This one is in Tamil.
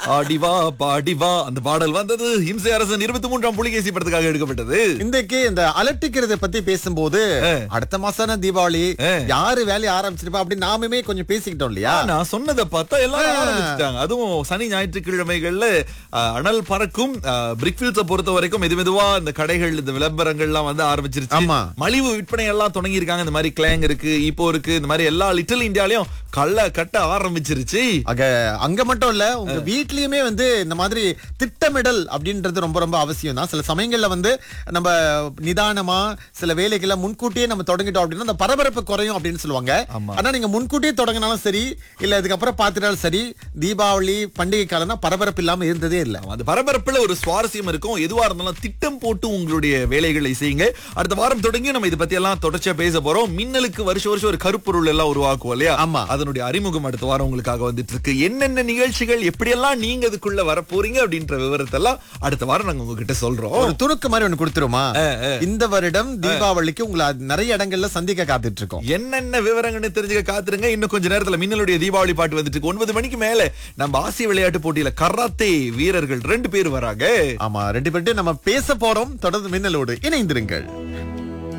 ஆடிவா பாடிவா அந்த பாடல் வந்தது இம்சை அரசன் இருபத்தி மூன்றாம் புலிகேசி படத்துக்காக எடுக்கப்பட்டது இன்றைக்கு இந்த அலட்டிக்கிறத பத்தி பேசும்போது அடுத்த மாசம் தீபாவளி யாரு வேலையை ஆரம்பிச்சிருப்பா அப்படின்னு நாமுமே கொஞ்சம் பேசிக்கிட்டோம் இல்லையா நான் சொன்னதை பார்த்தா எல்லாரும் ஆரம்பிச்சுட்டாங்க அதுவும் சனி ஞாயிற்றுக்கிழமைகள்ல அஹ், அனல் பறக்கும் பிரிக்ஃபீல்ஸ பொறுத்த வரைக்கும் மெது மெதுவா இந்த கடைகள் இந்த விளம்பரங்கள்லாம் வந்து ஆரம்பிச்சிருச்சு ஆமா. மலிவு விற்பனை எல்லாம் தொடங்கி இருக்காங்க இந்த மாதிரி கிளாங் இருக்கு இப்போ இருக்கு இந்த மாதிரி எல்லா லிட்டில் இந்தியாலயும் கள்ள கட்ட ஆரம்பிச்சிருச்சு அங்க அங்க மட்டும் இல்ல உங்க வீட்லயுமே வந்து இந்த மாதிரி திட்டமிடல் அப்படின்றது ரொம்ப ரொம்ப அவசியம் தான் சில சமயங்கள்ல வந்து நம்ம நிதானமா சில வேலைகளை முன்கூட்டியே நம்ம தொடங்கிட்டோம் அப்படின்னா அந்த பரபரப்பு குறையும் அப்படின்னு சொல்லுவாங்க ஆமா. ஆனா நீங்க முன்கூட்டியே தொடங்கினாலும் சரி இல்ல இதுக்கப்புறம் பாத்துட்டாலும் சரி தீபாவளி பண்டிகை காலம்னா பரபரப்பு இல்லாம இருந்ததே இல்ல அந்த பரபரப்புல ஒரு சுவாரஸ்யம் இருக்கும் எதுவா இருந்தாலும் திட்டம் போட்டு உங்களுடைய வேலைகளை செய்யுங்க அடுத்த வாரம் தொடங்கி நம்ம இதை பத்தி எல்லாம் தொடர்ச்சியா பேச போறோம் மின்னலுக்கு வருஷம் வருஷம் ஒரு கருப்பொருள் எல்லாம் உருவாக்குவோம் இல்லையா ஆமா. அதனுடைய அறிமுகம் அடுத்த வாரம் உங்களுக்காக வந்துட்டு இருக்கு என்னென்ன நிகழ்ச்சிகள் எப்படியெல்லாம் நீங்க இதுக்குள்ள வர போறீங்க அப்படின்ற விவரத்தை எல்லாம் அடுத்த வாரம் நாங்க உங்ககிட்ட சொல்றோம் ஒரு துணுக்கு மாதிரி ஒண்ணு கொடுத்துருமா இந்த வருடம் தீபாவளிக்கு உங்களை அது நிறைய இடங்கள்ல சந்திக்க காத்துட்டு இருக்கோம் என்னென்ன விவரங்கள்னு தெரிஞ்சுக்க காத்துருங்க இன்னும் கொஞ்ச நேரத்துல மின்னலுடைய தீபாவளி பாட்டு வந்துட்டு இருக்கு ஒன்பது மணிக்கு மேல நம்ம ஆசிய விளையாட்டு போட்டியில கராத்தே வீரர்கள் ரெண்டு பேர் வராங்க ஆமா ரெண்டு பேர்ட்டும் நம்ம பேச போறோம் தொடர்ந்து மின்னலோடு இணைந்திருங்கள்